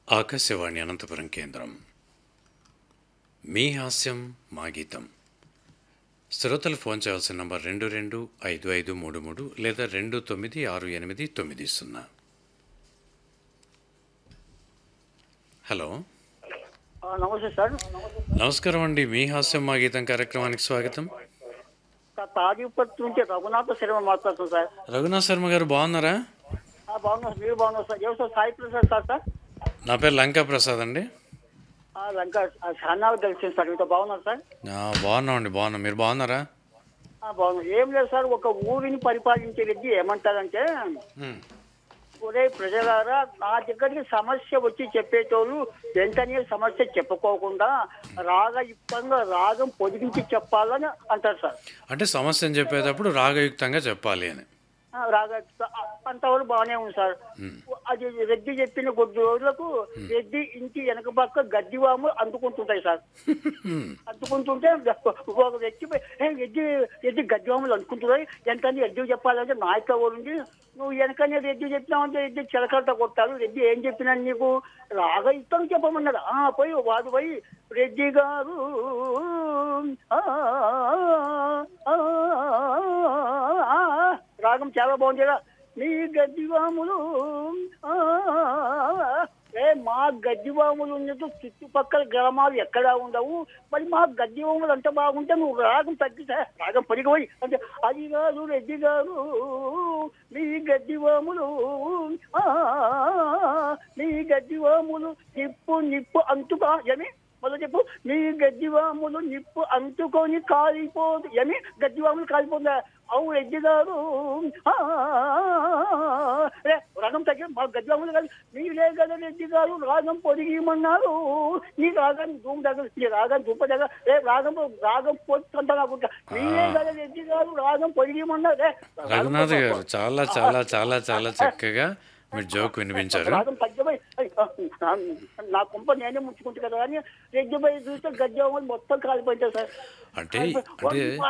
ఆకాశవాణి అనంతపురం కేంద్రం మీ హాస్యం మా గీతం శ్రోతలు ఫోన్ చేయాల్సిన నంబర్ రెండు రెండు ఐదు ఐదు మూడు మూడు లేదా రెండు తొమ్మిది ఆరు ఎనిమిది తొమ్మిది సున్నా హలో ఆ, నమస్తే సార్ నమస్కారం అండి మీ హాస్యం మా గీతం కార్యక్రమానికి స్వాగతం సార్ తాగిపత్రి నుంచి రఘునాథ శర్మ మాట్లాడుతున్నాను సార్ రఘునాథ్ శర్మ గారు బాగున్నారా ఆ, బాగున్నారు మీరు బాగున్నారు సార్ ఎవరు sir Sai Prasad sir sir నా పేరు లంకా ప్రసాద్ అండి ఆ, లంక ఆ, చాన్నాళ్ళు తెలిసింది సార్ మీతో బాగున్నారు సార్ ఆ, బాగున్నామండి బాగున్నాం మీరు బాగున్నారా ఆ, బాగున్నారు ఏం లేదు సార్ ఒక ఊరిని పరిపాలించే రెడ్డి ఏమంటారంటే ఉమ్, ఒరే ప్రజలారా నా దగ్గరికి సమస్య వచ్చి చెప్పేటోళ్ళు వెంటనే సమస్య చెప్పుకోకుండా రాగయుక్తంగా రాగం పొదిగించి చెప్పాలని అంటారు సార్ అంటే సమస్యను చెప్పేటప్పుడు రాగయుక్తంగా చెప్పాలి అని ఆ, రాగ అంతవరకు బాగానే ఉంది సార్ అది రెడ్డి చెప్పిన కొద్ది రోజులకు రెడ్డి ఇంటి వెనక పక్క గడ్డివాము అందుకుంటుంటాయి సార్ ఉమ్, అందుకుంటుంటే ఒక వ్యక్తి పోయి, "ఏ, రెడ్డి రెడ్డి గడ్డివాములు అనుకుంటున్నాయి ఎంతని రెడ్డి చెప్పాలంటే నాయక ఉండి నువ్వు వెనకనే రెడ్డి చెప్పినావంటే రెడ్డి చిలకలతో కొట్టారు రెడ్డి ఏం చెప్పినా నీకు రాగయుక్తం చెప్పమన్నాడు ఆ పోయి వాడు పోయి రెడ్డి గారు ఆ, ఆ, ఆ, రాగం చాలా బాగుంది కదా నీ గడ్డివాములు ఆ, ఏ మా గడ్డివాములు ఉన్నట్టు చుట్టుపక్కల గ్రామాలు ఎక్కడా ఉండవు మరి మా గడ్డివాములు అంత బాగుంటే నువ్వు రాగం తగ్గితే రాగం పడిపోయి అంటే అది కాదు రెడ్డి గారు నీ గడ్డివాములు ఆ, నీ గడ్డివాములు నిప్పు నిప్పు అంటుకా ఏమి మొదలు చెప్పు నీ గడ్డివాములు నిప్పు అంటుకొని కాలిపోదు ఏమి గడ్డివాములు కాలిపోతుందా అవు రెడ్డి గారు ఆ, రే, రాగం తగ్గి మా గడ్డివాములు కాదు మీరే కదా రెడ్డి గారు రాగం పొదిగిమన్నారు నీ రాగం ధూమ్ దగ్గర నీ రాగం ధూప దగ్గర రే రాగం రాగం పొత్తంట కాకుండా మీరే కదా రెడ్డి గారు రాగం పొదిగిమన్నారు రే, రాగం రఘునాథ్ పొద్దు- గారు చాలా చాలా చాలా చాలా చక్కగా మీరు జోక్ వినిపించారు రాగం తగ్గిపోయి నా కుంప నేనే ముంచుకుంటా కదా అని రెడ్డిపోయి చూస్తే గడ్డి మొత్తం కాలిపోయింది సార్ అంటే అంటే